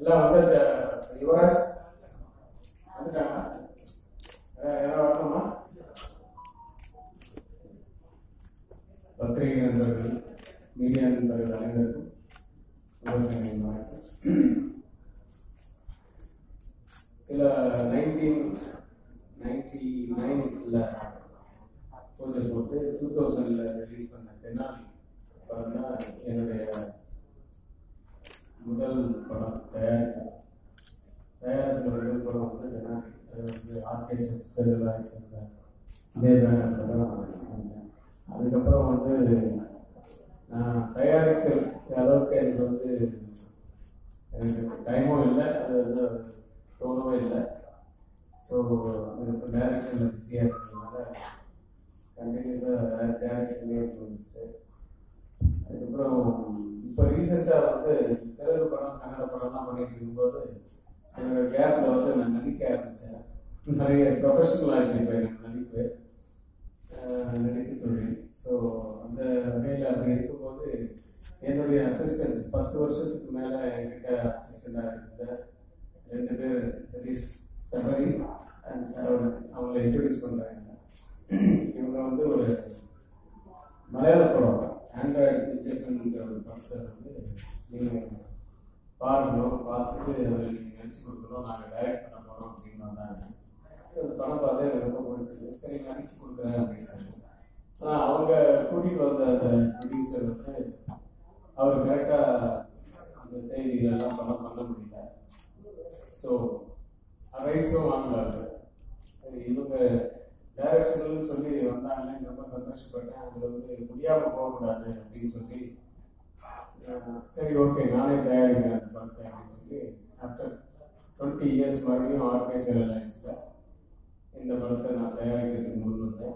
எல்லாம் வந்தாச்சா யுவராஜ் வந்துட்டாங்க வேற யாராவது வரணுமா பத்திரிகை நண்பர்கள் மீடியா நண்பர்கள் அனைவருக்கும் முதற்கண் வணக்கம் சில நைன்டீன் நைன்டி நைன்ல பூஜை போட்டு டூ தௌசண்ட்ல ரிலீஸ் பண்ண தென்னாலி படம் தான் என்னுடைய முதல் படம் தயாரிப்பு தயாரிப்பு முதல் படம் வந்து தென்னாலி அது வந்து ஆர்கேஎஸ் செல்வராஜ் சேர்ந்த இதே பேனர்ல தான் வந்தேன். அதுக்கப்புறம் வந்து நான் தயாரிக்கிற அளவுக்கு எனக்கு வந்து எனக்கு டைமும் இல்லை அது வந்து தோணவும் இல்லை ஸோ எனக்கு டைரக்ஷனில் பிஸியாக இருக்கிறதுனால கண்டினியூஸாக டைரக்ஷன்லேயே இருந்துச்சு அதுக்கப்புறம் இப்போ ரீசெண்டாக வந்து தெலுங்கு படம் கன்னட படம்லாம் பண்ணிட்டு இருக்கும்போது என்னோட கேப்பில் வந்து நான் நடிக்க ஆரம்பித்தேன் நிறைய ப்ரொஃபஷனல் ஆகிடுச்சு இப்போ எனக்கு நடிப்பு அஹ் நடிப்பு தொழில் ஸோ அந்த வகையில் அப்படி இருக்கும்போது என்னுடைய அசிஸ்டன்ஸ் பத்து வருஷத்துக்கு மேலே என்கிட்ட அசிஸ்டண்டாக இருந்த ரெண்டு பேர் ஹரிஷ் சபரி அண்ட் சரவணன் அவங்கள இன்ட்ரடியூஸ் பண்ணுறாங்க இவங்க வந்து ஒரு மலையாள படம் ஆண்ட்ராய்டு பிக்சர்ன்ற ஒரு படத்தை வந்து நீங்கள் பார்க்கணும் பார்த்துட்டு அதில் நீங்கள் நடிச்சு கொடுக்கணும் நாங்கள் டைரக்ட் பண்ண போகிறோம் அப்படின்னு வந்தாங்க சரி, அந்த படம் பார்த்து எனக்கு ரொம்ப பிடிச்சது சரி நடிச்சு கொடுக்குறேன் அப்படின்னு ஆனால் அவங்க கூட்டிகிட்டு வந்த அந்த ப்ரொடியூசர் வந்து அவர் கரெக்டாக அந்த தேதியிலெல்லாம் படம் பண்ண முடியல ஸோ ரைட்ஸும் வாங்கலாரு சரி இவங்க டைரக்ஷனல்னு சொல்லி வந்தாங்களே ரொம்ப சந்தோஷப்பட்டேன் அது வந்து முடியாமல் போகக்கூடாது அப்படின்னு சொல்லி அஹ், சரி ஓகே நானே தயாரிக்கிறேன் அந்த படத்தை அப்படின்னு சொல்லி ஆஃப்டர் டுவெண்ட்டி இயர்ஸ் மறுபடியும் ஆர்கேஸ் ஏர்லைன்ஸில் இந்த படத்தை நான் தயாரிக்கிறதுக்கு முன் வந்தேன்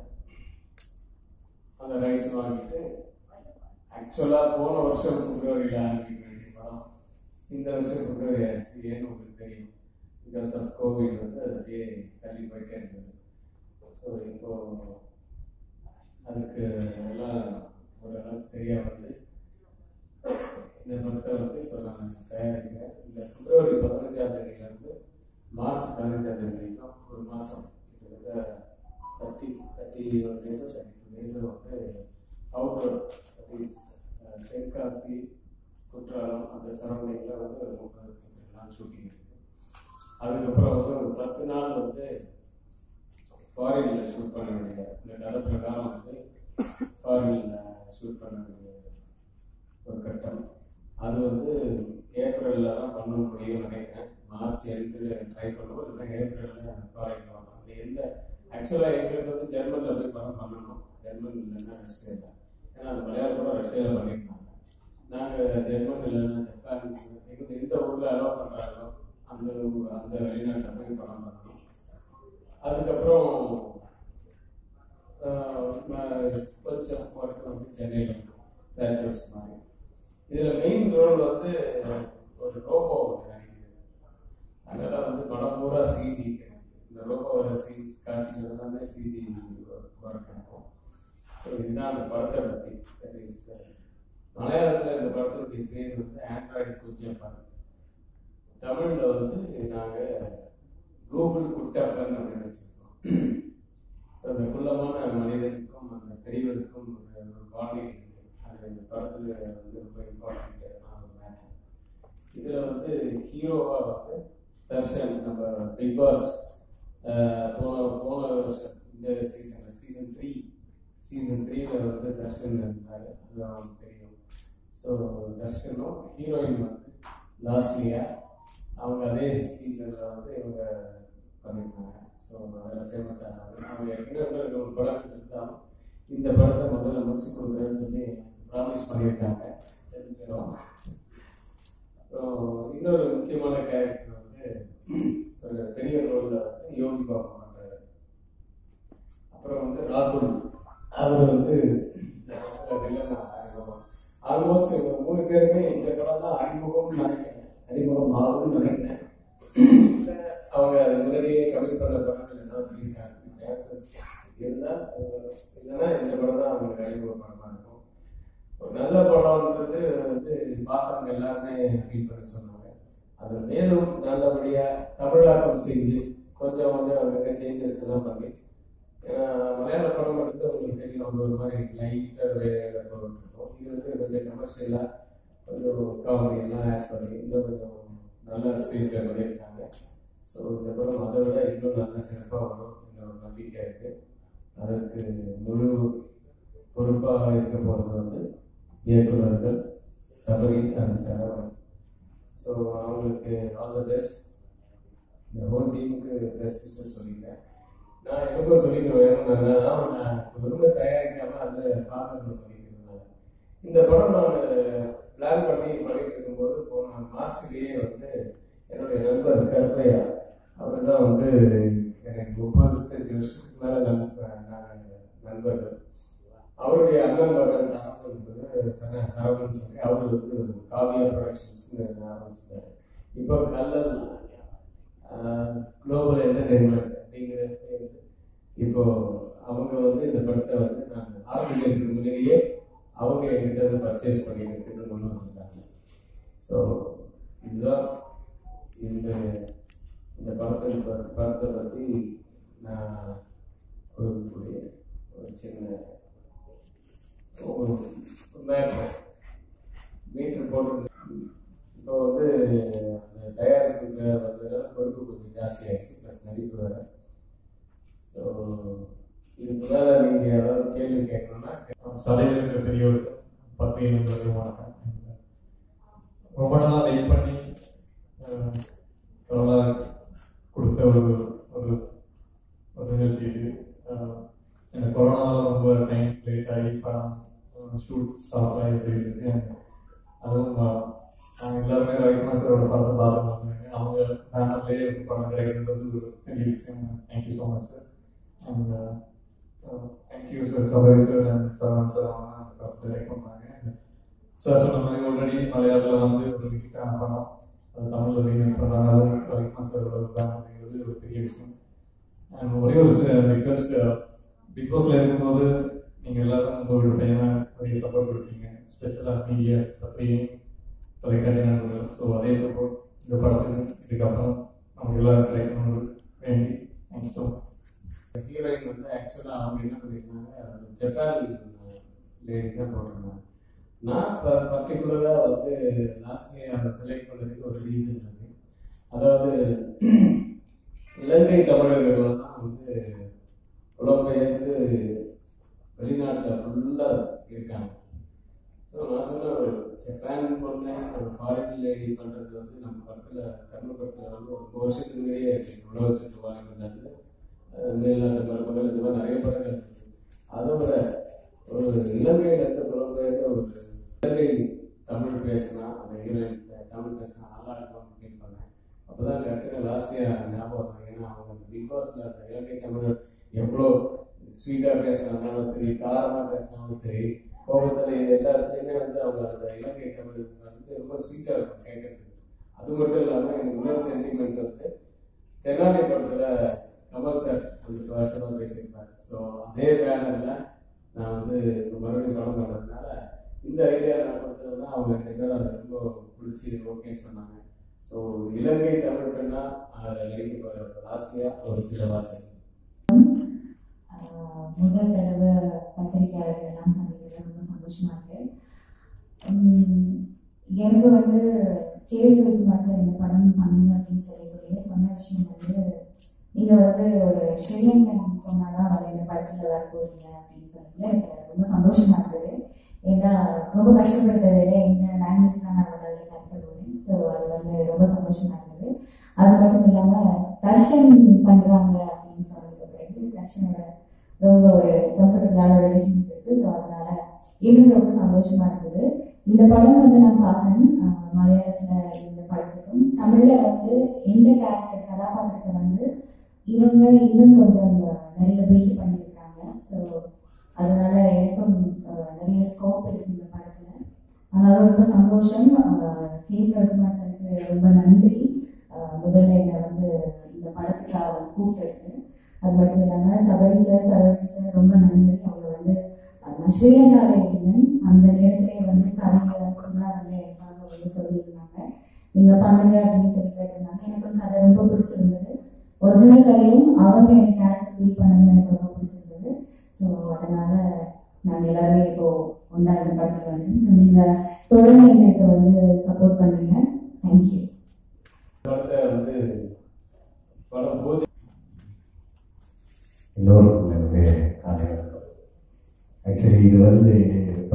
அந்த ரைட்ஸ் வாங்கிட்டு ஆக்சுவலாக போன வருஷம் பிப்ரவரியில் ஆரம்பிக்க வேண்டிய படம் இந்த வருஷம் பிப்ரவரி ஆயிடுச்சு ஏன்னு உங்களுக்கு தெரியும் பிகாஸ் ஆஃப் கோவிட் வந்து அது அப்படியே தள்ளி போயிட்டே இருந்தது ஸோ இப்போ அதுக்கு எல்லாம் ஓரளவுக்கு சரியாக வந்து இந்த படத்தை வந்து இப்போ நான் தயாரிக்கிறேன் இந்த பிப்ரவரி பதினஞ்சாம் தேதியிலேருந்து மார்ச் பதினஞ்சாம் தேதி வரைக்கும் ஒரு மாதம் கிட்டத்தட்ட தேர்ட்டி தேர்ட்டி ஒரு டேஸோ தேர்ட்டி டூ டேஸோ வந்து outdoor that is Tenkasi Courtallam அந்த சரௌண்டிங்கில் வந்து ஒரு முப்பது நாள் ஷூட்டிங் இருக்கு அதுக்கப்புறம் வந்து ஒரு பத்து நாள் வந்து ஃபாரினில் ஷூட் பண்ண வேண்டிய இந்த கதை பிரகாரம் வந்து ஃபாரினில் ஷூட் பண்ண வேண்டிய ஒரு கட்டம் அது வந்து ஏப்ரலில் தான் பண்ண முடியும்னு நினைக்கிறேன் மார்ச் எண்டில் ட்ரை பண்ணுவோம் இல்லைன்னா ஏப்ரலில் ஃபாரின் பண்ணணும் அது எந்த ஆக்சுவலாக எங்களுக்கு வந்து ஜெர்மனில் போய் படம் பண்ணணும் ஜெர்மன் இல்லைன்னா ரஷ்யா ஏன்னா அது மலையாள கூட ரஷ்யாவில் பண்ணியிருந்தாங்க நாங்கள் ஜெர்மன் இல்லைன்னா ஜப்பான் எங்களுக்கு எந்த ஊரில் அலோவ் பண்ணுறாங்களோ அந்த ஊ- அந்த வெளிநாட்டில் போய் படம் பண்ணணும் அதுக்கப்புறம் ஆஹ், ம- கொஞ்சம் ஒர்க் வந்து சென்னையில் பேச்சுலர்ஸ் மாதிரி இதில் மெயின் ரோல் வந்து ஒரு ரோபோ நடிக்குது அதனால வந்து படம் பூரா சிஜி இந்த ரோபோவோட சீன்ஸ் காட்சிகள் எல்லாமே சிஜி ஒர்க் இருக்கும் ஸோ இதுதான் அந்த படத்தை பற்றி That is, uh, மலையாளத்தில் இந்த படத்துடைய பேர் வந்து ஆண்ட்ராய்டு குஞ்சப்பன் தமிழில் வந்து நாங்கள் கூகுள் குட்டப்பன் அப்படின்னு வச்சுருக்கோம் ஸோ அந்த குள்ளமான மனிதனுக்கும் அந்த பெரியவருக்கும் ஒரு ஒரு பாண்டிங் இருக்கு அது இந்த படத்தில் வந்து ரொம்ப இம்பார்ட்டண்ட்டான ஒரு மேட்டர் இதில் வந்து ஹீரோவாக வந்து தர்ஷன் நம்ம பிக் பாஸ் போன போன வருஷம் இந்த சீசன் சீசன் த்ரீ சீசன் த்ரீல வந்து தர்ஷன் இருந்தார் அது அவங்களுக்கு தெரியும் ஸோ தர்ஷனும் ஹீரோயின் வந்து லாஸ்லியா அவங்க அதே சீசனில் வந்து இவங்க பண்ணியிருந்தாங்க ஸோ அதில் ஃபேமஸ் ஆனாங்க அவங்க ஏற்கனவே இன்னொரு ஒரு படம் இருந்தாலும் இந்த படத்தை முதல்ல முடிச்சு கொடுக்குறேன்னு சொல்லி ப்ராமிஸ் பண்ணியிருக்காங்க ரெண்டு பேரும் அப்புறம் இன்னொரு முக்கியமான கேரக்டர் வந்து ஒரு பெரிய ரோலில் வந்து யோகி பாபு பண்ணுறாரு அப்புறம் வந்து ராகுல் அவர் வந்து ஆல்மோஸ்ட் இவங்க மூணு பேருமே இந்த படம் தான் அறிமுகம்னு நினைக்கிறேன் அறிமுகம் ஆகும்னு நினைக்கிறேன் இல்ல, அவங்க அது முன்னாடியே கம்மி பண்ண படங்கள் ஏதாவது ரிலீஸ் ஆகிறதுக்கு சான்சஸ் இருந்தால் இல்லைன்னா இந்த படம் தான் அவங்களுக்கு அறிமுக படமாக இருக்கும் ஒரு நல்ல படம்ன்றது வந்து பார்த்தவங்க எல்லாருமே ஃபீல் பண்ணி சொன்னாங்க அது மேலும் நல்லபடியா தமிழாக்கம் செஞ்சு கொஞ்சம் கொஞ்சம் அங்கங்க சேஞ்சஸ் எல்லாம் பண்ணி ஏன்னா மலையாள படம் வந்து உங்களுக்கு தெரியும் வந்து ஒரு மாதிரி லைட்டாக வேலையில போட்டுருக்கோம் இது வந்து கொஞ்சம் கமர்ஷியலாக கொஞ்சம் காமெடி எல்லாம் ஆட் பண்ணி இன்னும் கொஞ்சம் நல்ல ஸ்க்ரீன் ப்ளே பண்ணியிருக்காங்க ஸோ இந்த படம் அதை விட இன்னும் நல்ல சிறப்பாக வரும் என்ற ஒரு நம்பிக்கை இருக்கு அதற்கு முழு பொறுப்பாக இருக்க போகிறது வந்து இயக்குநர்கள் சபரி அண்ட் சரவணன் ஸோ அவங்களுக்கு ஆல் த பெஸ்ட் இந்த ஹோல் டீமுக்கு பெஸ்ட் விஷயம் சொல்லிக்கிறேன் நான் எனக்கும் சொல்லிக்கிறேன் நான் நான் விரும்ப தயாரிக்காம அந்த காரணங்கள் பண்ணிக்கிறதுனால இந்த படம் நான் பிளான் பண்ணி பண்ணிட்டு இருக்கும்போது போன மார்ச்லேயே வந்து என்னுடைய நண்பர் கருப்பையா அவர் தான் வந்து எனக்கு முப்பத்தஞ்சு வருஷத்துக்கு மேலே நண்பர் நண்பர்கள் அவருடைய அண்ணன் மகன் சரவணன் வந்து சர- சரவணன் சொல்லி அவர் வந்து காவியா ப்ரொடக்ஷன்ஸ் ஆரம்பிச்சிட்டாரு இப்போ கல்லல் குளோபல் என்டர்டைன்மெண்ட் அப்படிங்கிற பேரு. இப்போ அவங்க வந்து இந்த படத்தை வந்து நான் ஆரம்பிக்கிறதுக்கு முன்னாடியே அவங்க என்கிட்ட வந்து பர்ச்சேஸ் பண்ணிக்கிறதுக்கு கொண்டு வந்திருக்காங்க ஸோ இதுதான் இந்த இந்த படத்தை ப- படத்தை பற்றி நான் கொடுக்கக்கூடிய ஒரு சின்ன ஒரு மேட்ரு மீட்டர் போட்டு இப்போ வந்து அந்த தயாரிப்புக்கு வந்ததுனால பொறுப்பு கொஞ்சம் ஜாஸ்தி ஆயிடுச்சு ப்ளஸ் நடிப்பு வேற ஸோ இதுக்கு மேலே நீங்கள் ஏதாவது கேள்வி கேட்கணும்னா சதையில் இருக்கிற பெரிய ஒரு பத்து நண்பர்கள் வணக்கம் ரொம்ப நாளாக வெயிட் பண்ணி அஹ், கடவுளா கொடுத்த ஒரு ஒரு ஒரு நிகழ்ச்சி இது அஹ், எனக்கு கொரோனாவில் ரொம்ப டைம் லேட் ஆகி படம் ஷூட் ஸ்டாப் ஆகி போயிடுச்சு அதுவும் அஹ், நாங்க எல்லாருமே ரவிக்குமார் சாரோட படத்தை பார்த்துருந்தாங்க அவங்க பேனர்லேயே ஒரு படம் கிடைக்கிறது ஒரு பெரிய விஷயம் thank you so much sir and thank you sir Sabari sir and Saravanan sir அவங்க அந்த படத்தை டைரக்ட் பண்ணாங்க சார் சொன்ன மாதிரி ஆல்ரெடி மலையாளத்தில் வந்து ஒரு ஹிட்டான படம் அது தமிழில் ரீமேக் பண்ணுறாங்க அதுவும் ரவிக்குமார் சாரோட பேன் அப்படிங்கிறது ஒரு பெரிய விஷயம் அண்ட் ஒரே ஒரு ரிக்வஸ்ட் பிக் பாஸ்ல இருக்கும்போது நீங்கள் எல்லாரும் உங்களோட பையனை நிறைய சப்போர்ட் கொடுப்பீங்க ஸ்பெஷலாக மீடியாஸ் அப்படி தொலைக்காட்சி நண்பர்கள் ஸோ அதே சப்போர்ட் இந்த படத்துக்கு இதுக்கப்புறம் அவங்க எல்லாரும் கிடைக்கணும்னு வேண்டி தேங்க்யூ ஸோ மச் ஹீரோயின் வந்து ஆக்சுவலாக அவங்க என்ன பண்ணியிருந்தாங்க ஜப்பான் லேடி தான் போட்டிருந்தாங்க நான் இப்போ பர்டிகுலராக வந்து லாஸ்ட்லேயே அதை செலக்ட் பண்ணதுக்கு ஒரு ரீசன் இருக்கு அதாவது இலங்கை தமிழர்கள்லாம் வந்து புலம்பெயர்ந்து வெளிநாட்டில் ஃபுல்லாக இருக்காங்க ஸோ நான் சொன்ன ஒரு ஜப்பான் பொண்ணு ஒரு ஃபாரின் லேடி பண்ணுறது வந்து நம்ம படத்தில் தமிழ் படத்தில் வந்து ஒரு ரொம்ப வருஷத்துக்கு முன்னாடியே இருக்கு உழவு சுற்று வாங்கிட்டு மேல்நாட்டு மருமகள் இந்த மாதிரி நிறைய படங்கள் இருக்கு அதை விட ஒரு இலங்கையில இருந்து புலம்பெயர்ந்த ஒரு இலங்கை தமிழ் பேசினா அந்த ஹீரோயின் தமிழ் பேசினா நல்லா இருக்கும் ஃபீல் பண்ணேன் அப்போதான் டக்குனு லாஸ்ட் இயர் ஞாபகம் வரும் ஏன்னா அவங்க அந்த பிக் பாஸ்ல அந்த இலங்கை தமிழ் எவ்வளோ ஸ்வீட்டாக பேசினாலும் சரி காரமாக பேசினாலும் சரி கோபத்தில் எல்லா இடத்துலையுமே வந்து அவங்க அந்த இலங்கை தமிழ் வந்து ரொம்ப ஸ்வீட்டாக இருக்கும் கேட்கறதுக்கு அது மட்டும் இல்லாமல் எனக்கு இன்னொரு சென்டிமெண்ட் வந்து தெனாலி படத்தில் கமல் சார் அந்த வருஷமாக பேசியிருப்பாரு ஸோ அதே பேனரில் நான் வந்து இப்போ மறுபடியும் படம் பண்ணுறதுனால இந்த ஐடியா நான் கொடுத்ததுன்னா அவங்க ரெண்டு பேரும் அதை ரொம்ப பிடிச்சி ஓகேன்னு சொன்னாங்க ஸோ இலங்கை தமிழ் பெண்ணா அதில் நடிக்க போகிற ஆசையாக ஒரு சில வார்த்தை ஆஹ் முதல் தடவை பத்திரிகையாளர்கள் எல்லாம் சந்திக்கிறது ரொம்ப சந்தோஷமா இருக்கு உம் எனக்கு வந்து கேஸ் விருக்குமார் சார் இந்த படம் பண்ணுங்க அப்படின்னு சொல்லி சொல்லி சொன்ன விஷயம் வந்து நீங்க வந்து ஒரு ஸ்ரீலங்கன் பொண்ணாதான் வர இந்த படத்துல வர போறீங்க அப்படின்னு சொல்லி எனக்கு ரொம்ப சந்தோஷமா இருந்தது ஏன்னா ரொம்ப கஷ்டப்பட்டதை விட இந்த லாங்குவேஜ் தான் நான் வந்து அதில் கற்றுக்கொள்வேன் ஸோ அது வந்து ரொம்ப சந்தோஷமா இருந்தது அது மட்டும் இல்லாம தர்ஷன் பண்றாங்க அப்படின்னு சொன்னதுக்கு பிறகு தர்ஷனோட ரொம்ப ஒரு கம்ஃபர்டபுளான ரிலேஷன்ஷிப் இருக்கு ஸோ அதனால இன்னும் ரொம்ப சந்தோஷமா இருந்தது இந்த படம் வந்து நான் பார்த்தேன் ஆஹ் மலையாளத்துல இந்த படத்துக்கும் தமிழ்ல வந்து எந்த கேரக்டர் கதாபாத்திரத்தை வந்து இவங்க இன்னும் கொஞ்சம் நிறைய பில்ட் பண்ணியிருக்காங்க ஸோ அதனால எனக்கும் ஆஹ் நிறைய ஸ்கோப் இருக்கு இந்த படத்துல அதனால ரொம்ப சந்தோஷம் கேஸ் ரகுமார் சாருக்கு ரொம்ப நன்றி ஆஹ் முதல்ல என்னை வந்து இந்த படத்துக்கு அவர் கூப்பிட்டு அது மட்டும் இல்லாமல் சபரி சார் சரவணன் சார் ரொம்ப நன்றி அவங்க வந்து அஹ், நான் ஸ்ரீலங்காவில் இருந்தேன் அந்த நேரத்திலே வந்து கதையை ஃபுல்லாக வந்து எனக்காக வந்து சொல்லியிருந்தாங்க நீங்க பண்ணுங்க அப்படின்னு சொல்லி கேட்டிருந்தாங்க எனக்கும் கதை ரொம்ப பிடிச்சிருந்தது ஒரிஜினல் கதையும் அவங்க எனக்கு கேரக்டர் ஃபீல் பண்ணது எனக்கு ரொம்ப பிடிச்சிருந்தது ஸோ அதனால நாங்கள் எல்லாருமே இப்போ ஒன்றா இந்த படத்தில் வந்து ஸோ நீங்கள் தொடர்ந்து எங்களுக்கு வந்து சப்போர்ட் பண்ணுங்க தேங்க்யூ படத்தை வந்து படம் பூஜை எல்லோருக்கும் என்னுடைய காலை வணக்கம் ஆக்சுவலி இது வந்து இப்போ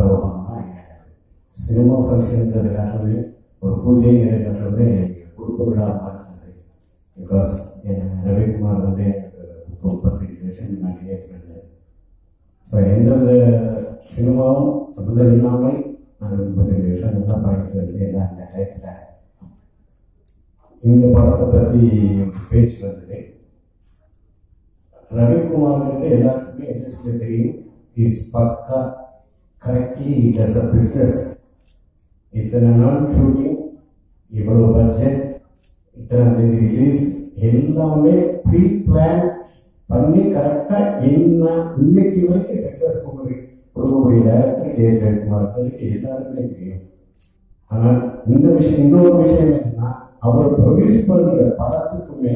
சினிமா ஃபங்க்ஷன்ன்றது காரணமே ஒரு பூஜைங்கிறது காரணமே குடும்ப விழா மாதிரி இருந்தது பிகாஸ் என் ரவிக்குமார் வந்து எனக்கு இப்போ முப்பத்தஞ்சு வருஷம் முன்னாடியே இருந்தது ஸோ எந்தவித சினிமாவும் சம்மந்தம் இல்லாமல் நான் முப்பத்தஞ்சு வருஷம் நல்லா பாடிட்டு வந்து எல்லாம் அந்த டயத்தில் இந்த படத்தை பற்றி ஒரு பேச்சு வந்தது ரவிக்குமார்ங்கிறது எல்லாருக்குமே இண்டஸ்ட்ரியில தெரியும் இஸ் பக்கா கரெக்ட்லி டஸ் அ பிஸ்னஸ் இத்தனை நாள் ஷூட்டிங் இவ்வளவு பட்ஜெட் இத்தனை தேதி ரிலீஸ் எல்லாமே ப்ரீ பிளான் பண்ணி கரெக்டா என்ன இன்னைக்கு வரைக்கும் சக்சஸ் கொடுக்கக்கூடிய டேரக்டர் கே எஸ் ரவிக்குமார் அதுக்கு எல்லாருக்குமே தெரியும் ஆனால் இந்த விஷயம் இன்னொரு விஷயம் என்னன்னா அவர் ப்ரொடியூஸ் பண்ற படத்துக்குமே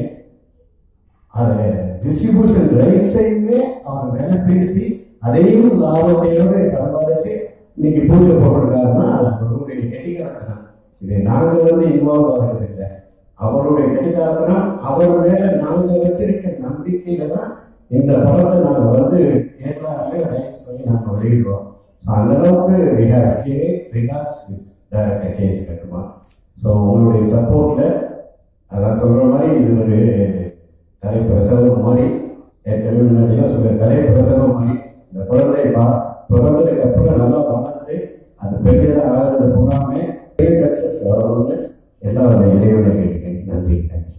அதை டிஸ்ட்ரிபியூஷன் ரைட்ஸையுமே அவர் வேலை பேசி அதையும் லாபத்தையோட சம்பாதிச்சு இன்னைக்கு பூஜை போட்டிருக்காருன்னா அது அவருடைய கெட்டிக்காரத்தனம் இதை நாங்க வந்து இன்வால்வ் ஆகிறது இல்லை அவருடைய கெட்டிக்காரத்தனம் அவர் மேல நாங்க வச்சிருக்க நம்பிக்கையில தான் இந்த படத்தை நாங்க வந்து கேரளாவே ரைட்ஸ் பண்ணி நாங்க வெளியிடுறோம் ஸோ அந்த அளவுக்கு we have great regards with director K S கட்டுமா ஸோ உங்களுடைய சப்போர்ட்ல அதான் சொல்ற மாதிரி இது ஒரு தலை பிரசவம் மாதிரி ஏற்கனவே முன்னாடிலாம் சொல்ற தலை பிரசவம் மாதிரி இந்த குழந்தை பா பிறந்ததுக்கு அப்புறம் நல்லா வளர்ந்து அது பெரியதா ஆகிறது பூராமே பெரிய சக்சஸ் வரணும்னு எல்லாம் அந்த இறைவனை கேட்டுக்கேன் நன்றி தேங்க்யூ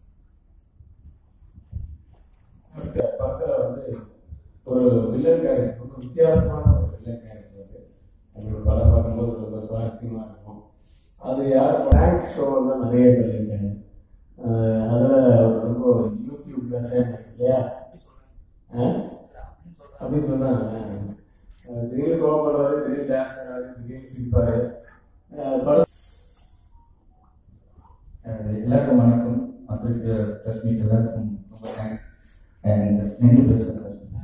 அடுத்த படத்துல வந்து ஒரு வில்லன் கேரக்டர் ரொம்ப வித்தியாசமான ஒரு வில்லன் கேரக்டர் அது உங்களுக்கு படம் பார்க்கும்போது ரொம்ப சுவாரஸ்யமா இருக்கும் அது யார் பிராங்க் ஷோ தான் நிறைய பண்ணியிருக்காங்க அஹ் அதுல அவர் ரொம்ப யூடியூப்ல ஃபேமஸ் இல்லையா அஹ்? அப்படின்னு சொன்னாங்க அஹ் திடீர்னு கோவப்படுவாரு திடீர்னு டான்ஸ் ஆடுறாரு திடீர்னு சிரிப்பாரு அஹ் படம் அஹ் எல்லாருக்கும் வணக்கம் வந்திருக்க ப்ரெஸ் மீட் எல்லாருக்கும் ரொம்ப தேங்க்ஸ் அண்ட் நன்றி பேசுகிறேன்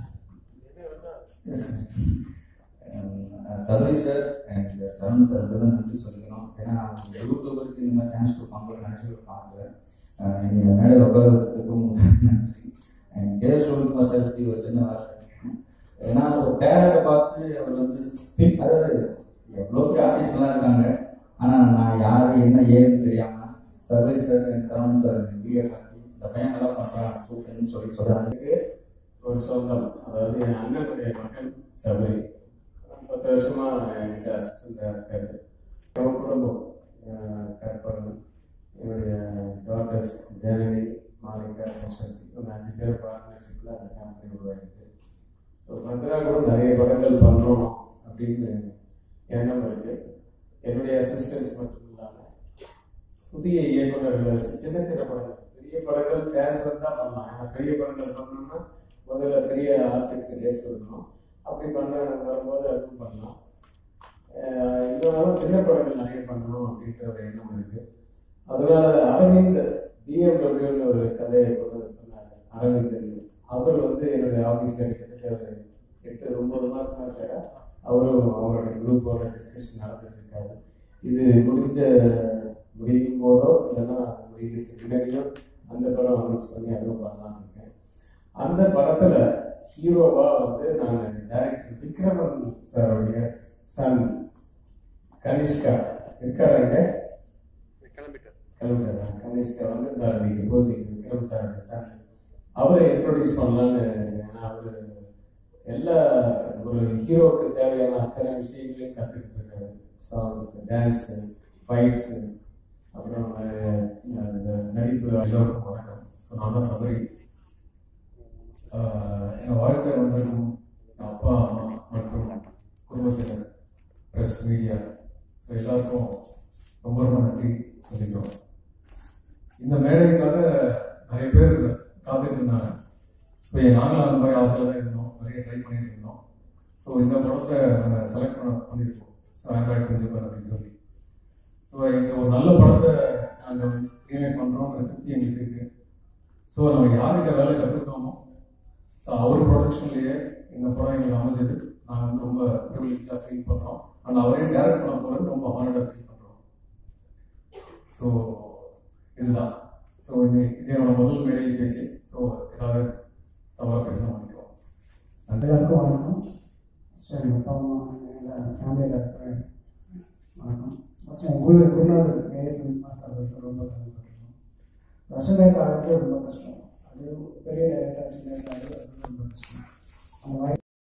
sir Sabari sir and Saravan sir தான் நன்றி சொல்லிக்கணும் ஏன்னா அவங்க யூடியூபருக்கு இந்த மாதிரி சான்ஸ் கொடுப்பாங்க நினச்சி பார்க்கல நீங்கள் மேடையில் உட்கார வச்சதுக்கும் நன்றி அண்ட் கேஸ் ரவிக்குமார் சார் பற்றி ஒரு சின்ன வார்த்தை ஏன்னா ஒரு டேரக்டை பார்த்து அவர் வந்து பின் அதாவது எவ்வளோ பெரிய ஆர்டிஸ்ட்லாம் இருக்காங்க ஆனால் நான் யார் என்ன ஏதுன்னு தெரியாமல் சர்வை சார் சரவணன் சார் வீடியோ காட்டி இந்த பையன் நல்லா பண்ணுறான் சூப்பர்னு சொல்லி சொல்கிறாங்க எனக்கு ஒரு சொந்தம் அதாவது என் அண்ணனுடைய மகன் சபரி பத்து வருஷமா என்கிட்ட அசிஸ்டண்டாக இருக்காரு என் குடும்பம் அஹ் கற்பகம் என்னுடைய டாட்டர்ஸ் ஜனனி மாலிகா சக்தி ஒரு அஞ்சு பேர் பார்ட்னர்ஷிப்பில் அந்த கம்பெனி உருவாயிருக்கு ஸோ ஃபர்தராக கூட நிறைய படங்கள் பண்ணுறோம் அப்படின்னு எண்ணம் இருக்கு என்னுடைய அசிஸ்டன்ஸ் மட்டும் இல்லாமல் புதிய இயக்குநர்களை வச்சு சின்ன சின்ன படங்கள் பெரிய படங்கள் சான்ஸ் வந்தா பண்ணலாம் ஏன்னா பெரிய படங்கள் பண்ணோம்னா முதல்ல பெரிய ஆர்டிஸ்ட் கேஸ் கொடுக்கணும் அப்படி பண்ண வரும்போது அதுவும் பண்ணலாம் அஹ் இல்லைனாலும் சின்ன படங்கள் நிறைய பண்ணணும் அப்படின்ற ஒரு எண்ணம் இருக்கு அதனால அரவிந்த் பிஎம்டபிள்யூன்னு ஒரு கதையை கொண்டு வந்து சொன்னாங்க அரவிந்த் அவர் வந்து என்னுடைய ஆஃபீஸ்ல கிட்டத்தட்ட ஒரு எட்டு ஒன்பது மாசமா இருக்காரு அவரும் அவரோட குரூப்போட டிஸ்கஷன் நடந்துட்டு இருக்காரு இது முடிஞ்ச முடியும் போதோ இல்லைன்னா முடிக்கிறதுக்கு முன்னாடியோ அந்த படம் அனௌன்ஸ் பண்ணி அதுவும் பண்ணலாம்னு இருக்கேன் அந்த படத்துல ஹீரோவா வந்து நான் டைரக்டர் விக்ரமன் சாருடைய சன் கனிஷ்கா இருக்காருங்க கிளம்பிட்டாரா கனிஷ்கா வந்து இந்த இன்னைக்கு போதிக்கு விக்ரம் சாருடைய சன் அவரை இன்ட்ரோடியூஸ் பண்ணலான்னு ஏன்னா அவரு எல்லா ஒரு ஹீரோவுக்கு தேவையான அத்தனை விஷயங்களையும் கற்றுக்கிட்டு இருக்காரு சாங்ஸ் டான்ஸ் ஃபைட்ஸ் அப்புறம் அஹ், இந்த நடிப்பு எல்லோருக்கும் வணக்கம் ஸோ நான் தான் சபரி ஆஹ் என் வாழ்க்கை வந்திருக்கும் என் அப்பா அம்மா மற்றும் குடும்பத்தினர் ப்ரெஸ் மீடியா ஸோ எல்லாருக்கும் ரொம்ப ரொம்ப நன்றி சொல்லிக்கிறோம் இந்த மேடைக்காக நிறைய பேர் காத்துட்டு இருந்தாங்க இப்போ நாங்களும் அந்த மாதிரி ஆசையில் தான் இருந்தோம் நிறைய ட்ரை பண்ணிட்டு இருந்தோம் ஸோ இந்த படத்தை நாங்கள் செலக்ட் பண்ண பண்ணியிருக்கோம் ஸோ ஆண்ட்ராய்ட் பிரின்சிபல் அப்படின்னு சொல்லி ஸோ இந்த ஒரு நல்ல படத்தை நாங்கள் ரீமேக் பண்ணுறோன்ற திருப்தி எங்களுக்கு இருக்கு ஸோ நம்ம யார்கிட்ட வேலை கற்றுக்கிட்டோமோ ஸோ அவர் ப்ரொடக்ஷன்லேயே இந்த படம் எங்களுக்கு அமைஞ்சது நாங்கள் வந்து ரொம்ப ப்ரிவிலேஜாக ஃபீல் பண்ணுறோம் அண்ட் அவரே டேரக்ட் பண்ண போகிறது ரொம்ப ஹானடாக ஃபீல் பண்ணுறோம் ஸோ இதுதான் ஸோ இது இது என்னோட முதல் மேடை பேச்சு ஸோ ஏதாவது தவறாக பேசினா பண்ணிக்கிறோம் எல்லாருக்கும் வணக்கம் ஃபஸ்ட்டு எங்கள் அப்பா அம்மா எங்கள் ஃபேமிலியில் இருக்கிற வணக்கம் ஃபஸ்ட்டு எங்கள் ஊரில் குருநாதர் மேயசன் மாஸ்டர் அவருக்கு ரொம்ப கடமைப்பட்டிருக்கோம் ஃபஸ்ட்டு டேரக்டர் ஆகிறது ரொம்ப கஷ்டம் அது பெரிய டேரக்டர் சின்ன டேரக்டர் அது ரொம்ப கஷ்டம் அந்த வாய்ப்பு